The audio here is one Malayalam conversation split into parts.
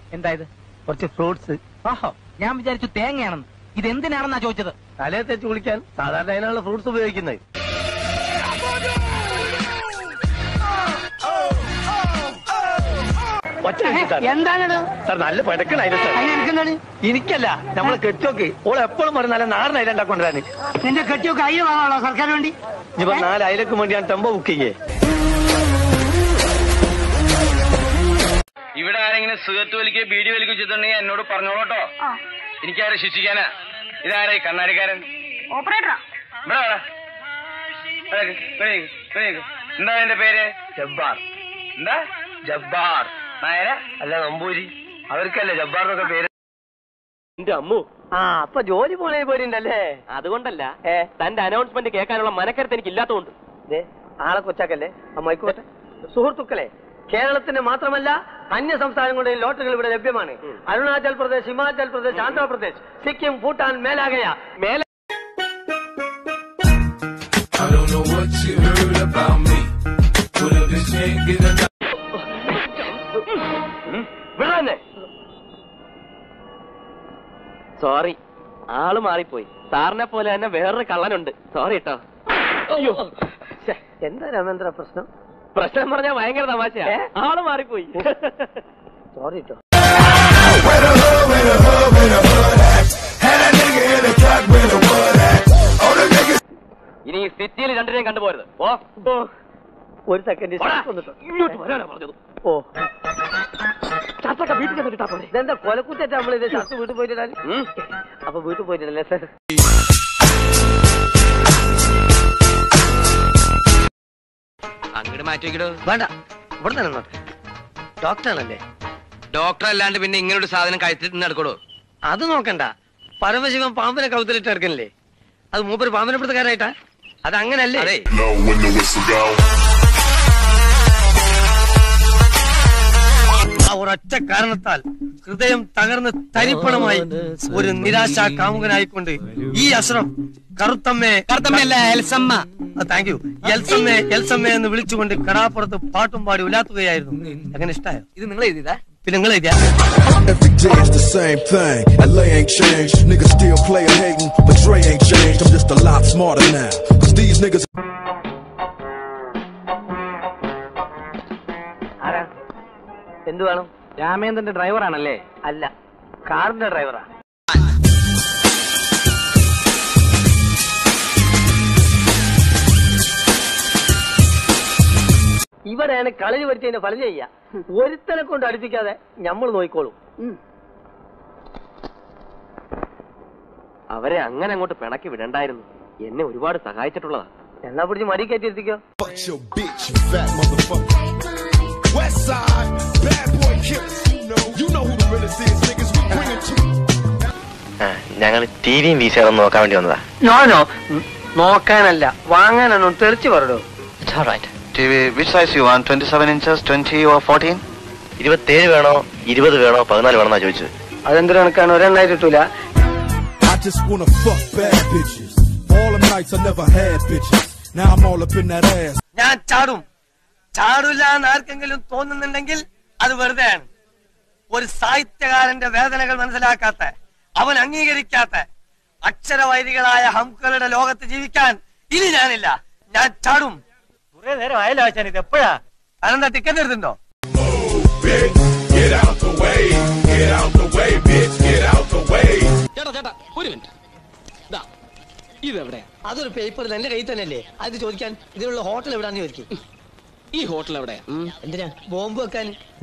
എന്താ ഇത് കുറച്ച് ഫ്രൂട്ട്സ് ഓഹോ ഞാൻ വിചാരിച്ചു തേങ്ങയാണെന്ന് ഇത് എന്തിനാണെന്നാ ചോദിച്ചത് തലയെ തേച്ച് കുളിക്കാൻ സാധാരണ അതിനാണ് ഫ്രൂട്ട്സ് ഉപയോഗിക്കുന്നത് ഒറ്റ മിനിറ്റ് സാർ. എന്താണ് സാർ നല്ല പടക്കണായിരുന്നു സാർ അതിനെന്താണ് എനിക്കല്ല നമ്മളെ കെട്ടിയോക്ക് ഓൾ എപ്പോഴും പറയും നല്ല നാടൻ അയില ഉണ്ടാക്കൊണ്ടിരാന് നിന്റെ കെട്ടിയൊക്കെ അയ്യ വാങ്ങാണോ സർക്കാർ വേണ്ടി ഇനിയിപ്പോ നാല് അയിലക്ക് വേണ്ടി ഞാൻ ടെമ്പോ ബുക്ക് ചെയ്യേ ഇവിടെ ആരെങ്കിലും സിഗരറ്റ് വലിക്കുകയോ ബീഡി വലിക്കുകയോ ചെയ്തിട്ടുണ്ടെങ്കിൽ എന്നോട് പറഞ്ഞോളൂട്ടോ എനിക്കാരെ ശിക്ഷിക്കാനാ ഇതാരാ ഈ കണ്ണാടിക്കാരൻ ഓപ്പറേറ്ററാ ഇവിടെ വാടാ. ഇവിടെ നിക്ക്, ഇവിടെ നിക്ക്, ഇവിടെ നിക്ക്. എന്താ എന്റെ പേര് ജബ്ബാർ എന്താ ജബ്ബാർ നായര അല്ല നമ്പൂരി അവർക്കല്ലേ ജബ്ബാർ എന്നൊക്കെ പേര് എന്റെ അമ്മു ആ അപ്പൊ ജോലി പോണേ പോരുണ്ടല്ലേ അതുകൊണ്ടല്ല ഏ തന്റെ അനൗൺസ്മെന്റ് കേൾക്കാനുള്ള മനക്കരുത്ത് എനിക്ക് ഇല്ലാത്തതുകൊണ്ട് ദേ, ആളെ കൊച്ചാക്കല്ലേ അമ്മയ്ക്കോട്ടെ സുഹൃത്തുക്കളെ കേരളത്തിന് മാത്രമല്ല അന്യ സംസ്ഥാനങ്ങളുടെ ലോട്ടറികൾ ഇവിടെ ലഭ്യമാണ് അരുണാചൽ പ്രദേശ് ഹിമാചൽ പ്രദേശ് ആന്ധ്രാപ്രദേശ് സിക്കിം ഭൂട്ടാൻ മേലാകയ മേലെ I don't know what you heard about me, but if this ain't get enough. വിടാന്നെ സോറി ആള് മാറിപ്പോയി സാറിനെ പോലെ തന്നെ വേറൊരു കള്ളനുണ്ട് സോറി കേട്ടോ അയ്യോ ശ്ശെ, എന്താ രാമേന്ദ്ര പ്രശ്നം പ്രശ്നം പറഞ്ഞാൽ ഭയങ്കര തമാശയാ ഏ? ആള് മാറിപ്പോയി സോറി കേട്ടോ Where the hood, where the hood, where the hood at? Had that nigga in the cut where the wood at? All the niggas. ഇനി ഈ സിറ്റിയിൽ രണ്ടിനെയും കണ്ടുപോരുത് ഓ ഓ, ഒരു സെക്കൻഡ് ഇങ്ങോട്ട് വരാനാ പറഞ്ഞത് ഓ ഷർട്ടൊക്കെ വീട്ടിൽ ചെന്നിട്ടാ പോലെ ഇതെന്താ കൊലക്കുറ്റ നമ്മളിത് ഷർട്ട് വീട്ടിൽ പോയിട്ടാൽ അപ്പൊ വീട്ടിൽ പോയിട്ടല്ലേ സാർ അങ്ങോട്ട് മാറ്റി വെക്കടോ വേണ്ട ഇവിടെ തന്നെ നിന്നോട്ടെ ഡോക്ടറാണല്ലേ ഡോക്ടർ അല്ലാണ്ട് പിന്നെ ഇങ്ങനെ ഒരു സാധനം കഴുത്തിൽ നിന്ന് നടക്കടോ അത് നോക്കണ്ട പരമശിവൻ പാമ്പിനെ കൗത്തിലിട്ട് എടുക്കണില്ലേ അത് മൂപ്പര് പാമ്പിനെ പിടുത്തക്കാരായിട്ടാ അത് അങ്ങനല്ലേ അതെ Know when the whistle go. ആ ഒരൊറ്റ കാരണത്താൽ ഹൃദയം തകർന്ന് തരിപ്പണമായി ഒരു നിരാശാ കാമുകനായിക്കൊണ്ട് ഈ അസ്രം കറുത്തമ്മേ കറുത്തമ്മയല്ല എൽസമ്മ താങ്ക് യു എൽസമ്മേ എൽസമ്മേ എന്ന് വിളിച്ചുകൊണ്ട് കടാപ്പുറത്ത് പാട്ടും പാടി ഉലാത്തുകയായിരുന്നു അങ്ങനെ ഇഷ്ടായോ ഇത് നിങ്ങൾ എഴുതിയതാ പിന്നെ നിങ്ങൾ എഴുതിയാ Every day it's the same thing. LA ain't changed. Niggas still play a hating, but Dre ain't changed. I'm just a lot smarter now. Cause these niggas. ആരാ എന്ത് വേണം രാമേന്ദ്രന്റെ ഡ്രൈവറാണല്ലേ അല്ല കാറിന്റെ ഡ്രൈവറാ ഇവരാണ് കളരി പഠിച്ചതിന്റെ ഫലം ചെയ്യ ഒരുത്തനെ കൊണ്ട് അടുപ്പിക്കാതെ നമ്മൾ നോക്കിക്കോളും അവരെ അങ്ങനെ അങ്ങോട്ട് പിണക്കി വിടണ്ടായിരുന്നു എന്നെ ഒരുപാട് സഹായിച്ചിട്ടുള്ളതാ എന്നാ പിടിച്ച് മടി കയറ്റിയിരുത്തിക്കോ Fuck your bitch, you fat motherfucker. West side, bad boy killers. You know, you know who the realest is, niggas. We bring it to ഞങ്ങൾ ടി വിയും വീശാറും നോക്കാൻ വേണ്ടി വന്നതാ ഞാനോ നോക്കാനല്ല വാങ്ങാനൊന്നും തെറിച്ചു പറടോ T V which size you want twenty seven inches twenty or fourteen ഇരുപത്തേഴ് വേണോ ഇരുപത് വേണോ പതിനാല് വേണോ എന്നാ ചോദിച്ചത് അതെന്ത് കണക്കാണ് ഒരെണ്ണായിട്ട് കിട്ടൂല I just wanna fuck bad bitches. All them nights I never had bitches. Now I'm all up in that ass. ഞാൻ ചാടും ചാടില്ല എന്ന് ആർക്കെങ്കിലും തോന്നുന്നുണ്ടെങ്കിൽ അത് വെറുതെയാണ് ഒരു സാഹിത്യകാരന്റെ വേദനകൾ മനസ്സിലാക്കാത്ത അവൻ അംഗീകരിക്കാത്ത അക്ഷരവൈരികളായ ഹംക്കളുടെ ലോകത്ത് ജീവിക്കാൻ ഇനി ഞാനില്ല ഞാൻ ചാടും കുറെ നേരം ആയല്ലോ ആശാൻ ഇത് എപ്പോഴാ അതെന്താ ടിക്കറ്റ് എടുത്തിട്ടുണ്ടോ Bitch, get out the way. Get out the way, bitch. Get out the way. ചേട്ടാ ചേട്ടാ ഒരു മിനിറ്റ് ഇതാ ഇതെവിടെയാ അതൊരു പേപ്പറിൽ എന്റെ കയ്യിൽ തന്നെയല്ലേ അത് ചോദിക്കാൻ ഇതിനുള്ള ഹോട്ടൽ എവിടാന്ന് ചോദിക്കും ഈ ഹോട്ടൽ എവിടെയാ എന്തിനാ ബോംബ് വെക്കാൻ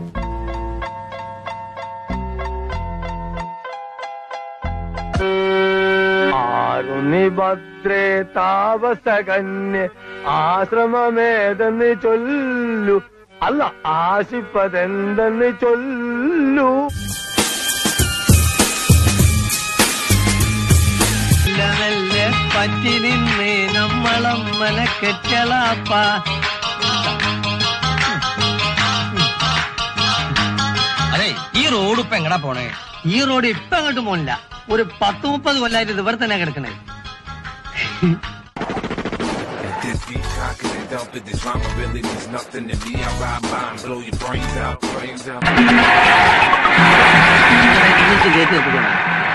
ആരുണിഭദ്രേ താപസകന്യ ആശ്രമമേതെന്ന് ചൊല്ലു അല്ല ആശിപ്പതെന്തെന്ന് ചൊല്ലു പറ്റി നിന്ന് നമ്മളമ്മനെ കെറ്റളാപ്പ അതെ ഈ റോഡ് ഇപ്പൊ എങ്ങടാ പോണേ ഈ റോഡ് ഇപ്പൊ അങ്ങോട്ട് പോണില്ല ഒരു പത്ത് മുപ്പത് കൊല്ലായിട്ട് ഇത് ഇവിടെ തന്നെ കിടക്കണേ This deep cock and dump it. This rhyme really means nothing to me. I ride by and blow your brains out, brains out. വിളിച്ച് കയറ്റി വെപ്പിക്കണം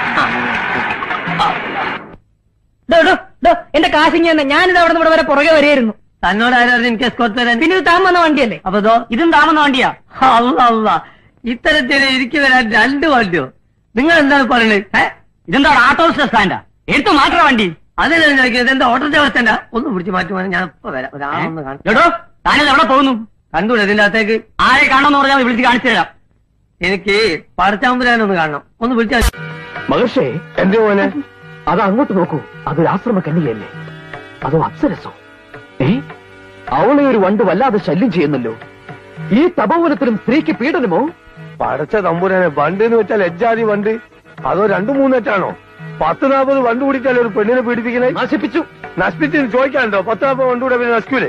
ഡോ, ഡോ, ഡോ, എന്റെ കാശിങ് തന്നെ ഞാനിത് അവിടെ ഇവിടെ വരെ പുറകെ വരെയായിരുന്നു തന്നോട് ആരായിരുന്നു എനിക്ക് എസ്കോർട്ട് തരാൻ പിന്നെ ഇത് താൻ വന്ന വണ്ടിയല്ലേ അപ്പൊ ദോ ഇതും താമന്ന വണ്ടിയാ അല്ല അല്ല ഇത്തരത്തിൽ എനിക്ക് വരാൻ രണ്ട് വണ്ടിയോ നിങ്ങൾ എന്താണ് പറയുന്നത് ഏ? ഇതെന്താ ഓട്ടോ സ്റ്റാൻഡാ എടുത്തു മാറ്റാ വണ്ടി അതിനാ ഞാൻ ചോദിക്കുന്നത് എന്താ ഓട്ടോ ബസ്റ്റാൻഡാ ഒന്ന് പിടിച്ച് മാറ്റുവാൻ ഞാൻ ഇപ്പൊ വരാം ഒരാളൊന്ന് കാണാം എടോ താനത് എവിടെ പോകുന്നു കണ്ടൂടെ ഇതിന്റെ അകത്തേക്ക് ആരെ കാണണമെന്ന് പറഞ്ഞാൽ വിളിച്ച് കാണിച്ചു തരാം എനിക്ക് പടച്ചാമ്പുരാനൊന്ന് കാണണം ഒന്ന് വിളിച്ചാൽ മഹർഷേ എന്റെ മോനെ അത് അങ്ങോട്ട് നോക്കൂ അതൊരു ആശ്രമ കന്യകയല്ലേ അതോ അപ്സരസോ ഏ അവളെ ഒരു വണ്ട് വല്ലാതെ ശല്യം ചെയ്യുന്നല്ലോ ഈ തപോവനത്തിലും സ്ത്രീക്ക് പീഡനമോ പടച്ച തമ്പുരാനെ വണ്ട് എന്ന് വെച്ചാൽ എജ്ജാതി വണ്ട് അതോ രണ്ടു മൂന്നെറ്റാണോ പത്ത് നാൽപ്പത് വണ്ട് കുടിച്ചാൽ ഒരു പെണ്ണിനെ പീഡിപ്പിക്കണേ നശിപ്പിച്ചു നശിപ്പിച്ച് ചോദിക്കാനുണ്ടോ പത്ത് നാൽപ്പത് വണ്ട് കൂടെ പിന്നെ നശിക്കൂലേ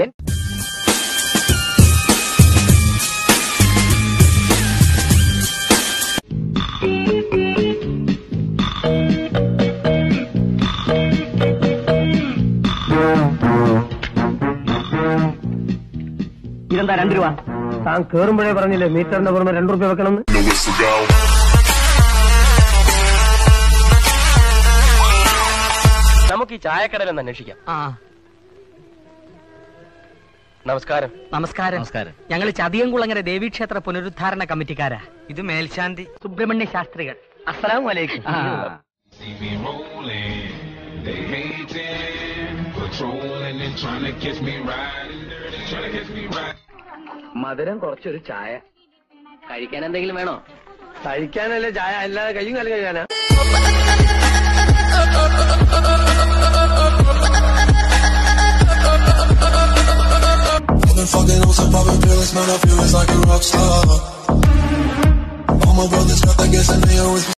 ഇതെന്താ രണ്ട് രൂപ താൻ കേറുമ്പോഴേ പറഞ്ഞില്ലേ മീറ്ററിന്റെ പുറമെ രണ്ടു റുപ്യ വെക്കണം നമുക്ക് ഈ ചായക്കടയിലൊന്ന് അന്വേഷിക്കാം ആ നമസ്കാരം നമസ്കാരം നമസ്കാരം ഞങ്ങൾ ചതിയംകുളങ്ങര ദേവീക്ഷേത്ര പുനരുദ്ധാരണ കമ്മിറ്റിക്കാരാ ഇത് മേൽശാന്തി സുബ്രഹ്മണ്യ ശാസ്ത്രികൾ അസ്സലാം വലൈക്കും See me rolling, they hating, patrolling and trying to catch me riding dirty, trying to catch me riding. മധുരം കുറച്ചൊരു ചായ കഴിക്കാൻ എന്തെങ്കിലും വേണോ കഴിക്കാനല്ലേ ചായ അല്ലാതെ കയ്യും കാലം കഴിക്കാനാ I've been fucking on some poppin' pills, man, I feel it's like a rock star. All my brothers got that gas and they always